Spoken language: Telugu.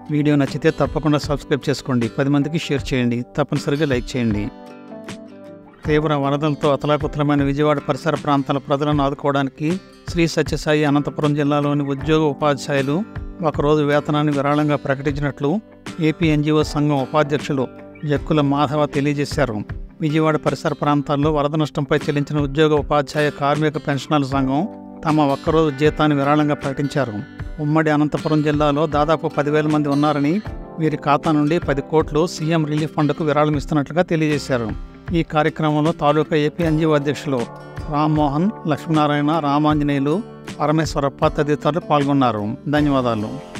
వీడియో నచ్చితే తప్పకుండా సబ్స్క్రైబ్ చేసుకోండి పది మందికి షేర్ చేయండి తప్పనిసరిగా లైక్ చేయండి తీవ్ర వరదలతో అతలాకుతలమైన విజయవాడ పరిసర ప్రాంతాల ప్రజలను ఆదుకోవడానికి శ్రీ సత్యసాయి అనంతపురం జిల్లాలోని ఉద్యోగ ఉపాధ్యాయులు ఒకరోజు వేతనాన్ని విరాళంగా ప్రకటించినట్లు ఏపీ ఎన్జిఓ సంఘం ఉపాధ్యక్షులు జక్కుల మాధవ తెలియజేశారు విజయవాడ పరిసర ప్రాంతాల్లో వరద నష్టంపై చెల్లించిన ఉద్యోగ ఉపాధ్యాయ కార్మిక పెన్షనర్ల సంఘం తమ ఒక్కరోజు జీతాన్ని విరాళంగా ప్రకటించారు ఉమ్మడి అనంతపురం జిల్లాలో దాదాపు పదివేల మంది ఉన్నారని వీరి ఖాతా నుండి పది కోట్లు సీఎం రిలీఫ్ ఫండ్కు విరాళం ఇస్తున్నట్లుగా తెలియజేశారు ఈ కార్యక్రమంలో తాలూకా ఏపీ ఎన్జిఓ అధ్యక్షులు రామ్మోహన్ లక్ష్మీనారాయణ రామాంజనేయులు పరమేశ్వరప్ప తదితరులు పాల్గొన్నారు ధన్యవాదాలు